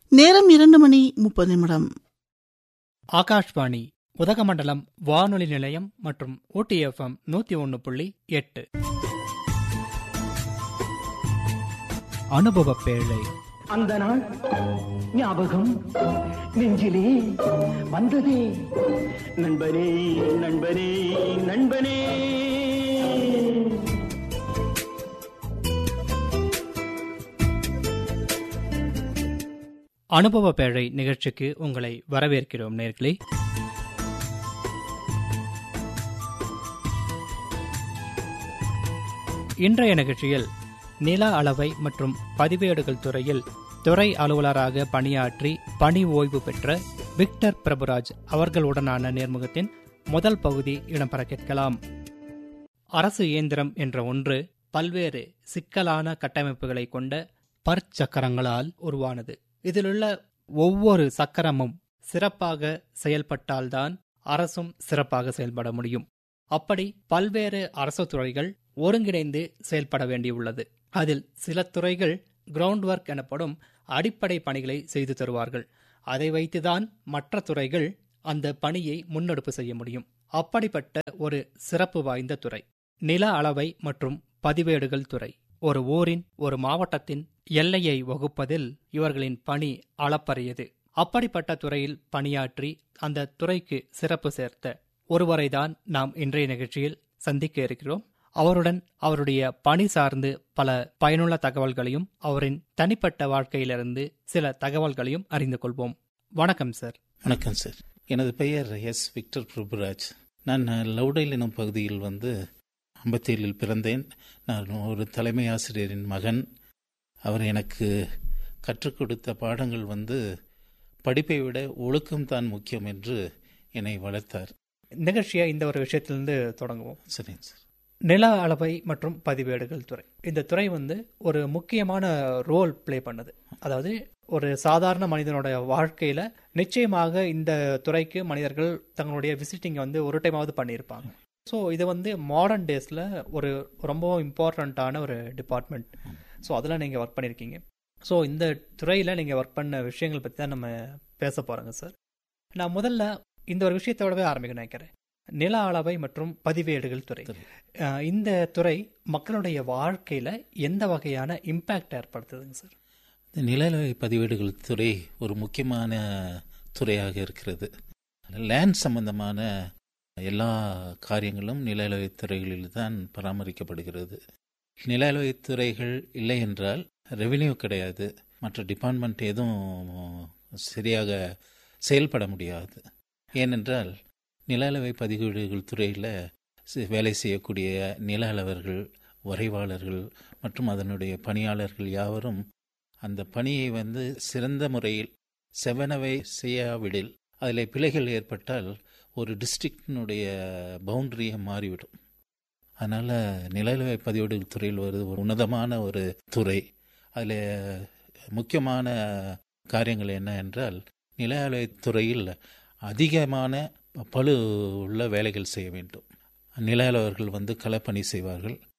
நேரம் இரண்டு மணி முப்பது நிமிடம் ஆகாஷ்வாணி உதகமண்டலம் வானொலி நிலையம் மற்றும் ஓடிஎஃப்எம் நூத்தி ஒன்னு புள்ளி எட்டு அனுபவ பேழை அந்த நாள் ஞாபகம் நெஞ்சிலே வந்ததே நண்பனே நண்பனே நண்பனே அனுபவ பேழை நிகழ்ச்சிக்கு உங்களை வரவேற்கிறோம் நேர்களே இன்றைய நிகழ்ச்சியில் நில அளவை மற்றும் பதிவேடுகள் துறையில் துறை அலுவலராக பணியாற்றி பணி ஓய்வு பெற்ற விக்டர் பிரபுராஜ் அவர்களுடனான நேர்முகத்தின் முதல் பகுதி இடம்பெற கேட்கலாம் அரசு இயந்திரம் என்ற ஒன்று பல்வேறு சிக்கலான கட்டமைப்புகளை கொண்ட பற்சக்கரங்களால் உருவானது இதிலுள்ள ஒவ்வொரு சக்கரமும் சிறப்பாக செயல்பட்டால்தான் அரசும் சிறப்பாக செயல்பட முடியும் அப்படி பல்வேறு அரசு துறைகள் ஒருங்கிணைந்து செயல்பட வேண்டியுள்ளது அதில் சில துறைகள் கிரவுண்ட் ஒர்க் எனப்படும் அடிப்படை பணிகளை செய்து தருவார்கள் அதை வைத்துதான் மற்ற துறைகள் அந்த பணியை முன்னெடுப்பு செய்ய முடியும் அப்படிப்பட்ட ஒரு சிறப்பு வாய்ந்த துறை நில அளவை மற்றும் பதிவேடுகள் துறை ஒரு ஊரின் ஒரு மாவட்டத்தின் எல்லையை வகுப்பதில் இவர்களின் பணி அளப்பரியது அப்படிப்பட்ட துறையில் பணியாற்றி அந்த துறைக்கு சிறப்பு சேர்த்த ஒருவரைதான் நாம் இன்றைய நிகழ்ச்சியில் சந்திக்க இருக்கிறோம் அவருடன் அவருடைய பணி சார்ந்து பல பயனுள்ள தகவல்களையும் அவரின் தனிப்பட்ட வாழ்க்கையிலிருந்து சில தகவல்களையும் அறிந்து கொள்வோம் வணக்கம் சார் வணக்கம் சார் எனது பெயர் எஸ் விக்டர் பிரபுராஜ் நான் லவுடைல் எனும் பகுதியில் வந்து ஐம்பத்தேழில் பிறந்தேன் நான் ஒரு தலைமை ஆசிரியரின் மகன் அவர் எனக்கு கற்றுக் கொடுத்த பாடங்கள் வந்து படிப்பை விட ஒழுக்கம் தான் முக்கியம் என்று என்னை வளர்த்தார் நிகழ்ச்சியை இந்த ஒரு விஷயத்திலிருந்து தொடங்குவோம் சரிங்க சார் நில அளவை மற்றும் பதிவேடுகள் துறை இந்த துறை வந்து ஒரு முக்கியமான ரோல் ப்ளே பண்ணுது அதாவது ஒரு சாதாரண மனிதனோட வாழ்க்கையில நிச்சயமாக இந்த துறைக்கு மனிதர்கள் தங்களுடைய விசிட்டிங் வந்து ஒரு டைமாவது பண்ணியிருப்பாங்க ஸோ இது வந்து மாடர்ன் டேஸில் ஒரு ரொம்ப இம்பார்ட்டண்ட்டான ஒரு டிபார்ட்மெண்ட் ஸோ அதில் நீங்கள் ஒர்க் பண்ணியிருக்கீங்க ஸோ இந்த துறையில் நீங்கள் ஒர்க் பண்ண விஷயங்கள் பற்றி தான் நம்ம பேச போகிறோங்க சார் நான் முதல்ல இந்த ஒரு விஷயத்தோடவே ஆரம்பிக்க நினைக்கிறேன் நில அளவை மற்றும் பதிவேடுகள் துறை அஹ் இந்த துறை மக்களுடைய வாழ்க்கையில எந்த வகையான இம்பாக்ட் ஏற்படுத்துதுங்க சார் இந்த நிலநடுக்க பதிவேடுகள் துறை ஒரு முக்கியமான துறையாக இருக்கிறது லேண்ட் சம்பந்தமான எல்லா காரியங்களும் நில துறைகளில் தான் பராமரிக்கப்படுகிறது நில துறைகள் இல்லை என்றால் ரெவென்யூ கிடையாது மற்ற டிபார்ட்மெண்ட் எதுவும் சரியாக செயல்பட முடியாது ஏனென்றால் நில அளவை பதிவேடுகள் துறையில் வேலை செய்யக்கூடிய நில அளவர்கள் வரைவாளர்கள் மற்றும் அதனுடைய பணியாளர்கள் யாவரும் அந்த பணியை வந்து சிறந்த முறையில் செவனவை செய்யாவிடில் அதில் பிழைகள் ஏற்பட்டால் ஒரு டிஸ்ட்ரிக்டினுடைய பவுண்டரியை மாறிவிடும் அதனால் நிலநிலை பதிவேடுகள் துறையில் ஒரு ஒரு உன்னதமான ஒரு துறை அதில் முக்கியமான காரியங்கள் என்ன என்றால் நில துறையில் அதிகமான பழு உள்ள வேலைகள் செய்ய வேண்டும் நில அளவர்கள் வந்து களப்பணி செய்வார்கள்